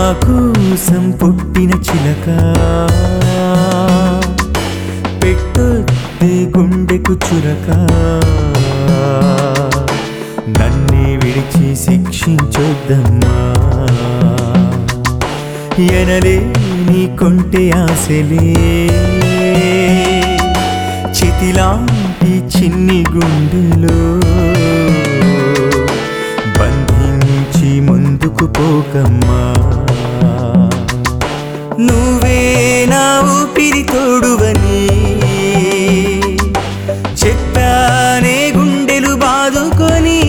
కోసం పుట్టిన చిలక పెట్టొద్దే గుండెకు చురక నన్నే విడిచి శిక్షించొద్దమ్మా ఎనలే నీ కొంటె ఆశలే చితిలాంటి చిన్ని గుండెలో బంధించి ముందుకు పోకమ్మా నువ్వే నా ఊపిరి తోడువని చెప్పానే గుండెలు బాదుకొని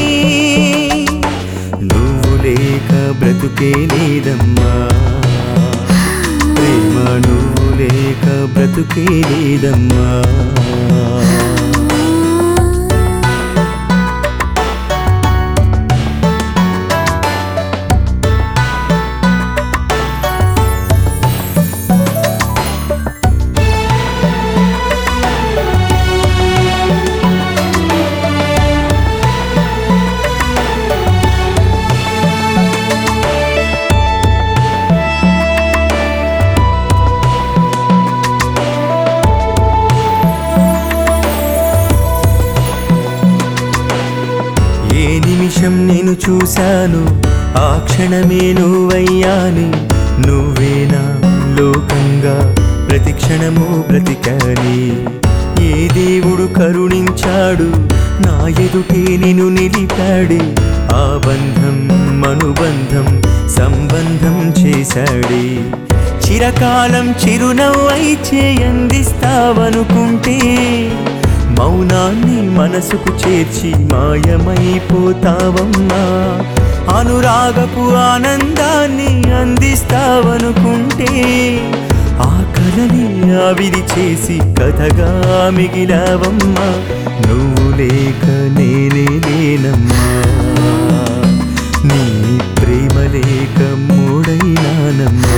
నువ్వు లేక బ్రతుకే లేదమ్మా ప్రేమ నువ్వు లేక బ్రతుకే లేదమ్మా ఏ నిమిషం నేను చూశాను ఆ క్షణమే నువ్వయ్యాని నువ్వేనా లోకంగా ప్రతి క్షణము బ్రతికాని ఏ దేవుడు కరుణించాడు నా ఎదుటే నేను నిలిపాడి ఆ బంధం అనుబంధం సంబంధం చేశాడే చిరకాలం చిరునవ్వై చేయందిస్తావనుకుంటే మౌనాన్ని మనసుకు చేర్చి మాయమైపోతావమ్మా అనురాగపు ఆనందాన్ని అందిస్తావనుకుంటే ఆ కలని ఆవిరి చేసి కథగా మిగిలావమ్మా నువ్వు లేక నేనే లేనమ్మా నీ ప్రేమ లేక మూడైనానమ్మా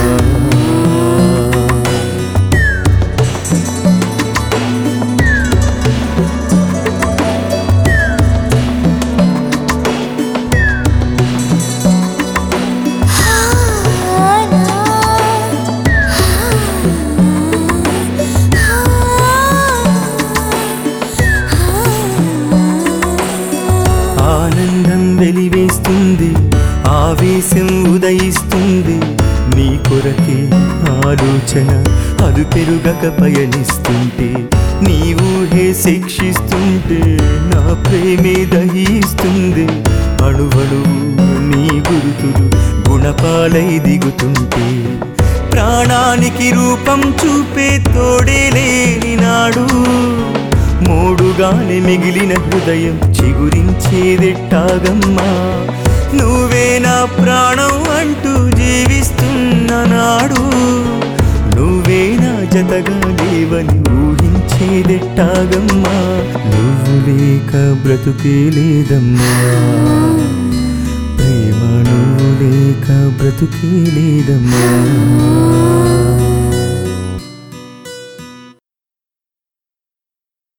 ఆనందం వెలివేస్తుంది ఆవేశం ఉదయిస్తుంది నీ కొరకే ఆలోచన అది పెరుగక పయనిస్తుంటే నీ ఊహే శిక్షిస్తుంటే నా ప్రేమే దహిస్తుంది అణువణువు నీ గురుతులు గుణపాలై దిగుతుంటే ప్రాణానికి రూపం చూపే తోడే లేని నాడు మూడుగానే మిగిలిన హృదయం చిగురించేదెట్టాగమ్మా నువ్వే నా ప్రాణం అంటూ జీవిస్తున్న నాడు నువ్వే నా జతగా లేవని ఊహించేదెట్టాగమ్మా నువ్వు లేక బ్రతుకే లేదమ్మా ప్రేమ నువ్వు లేక బ్రతుకే లేదమ్మా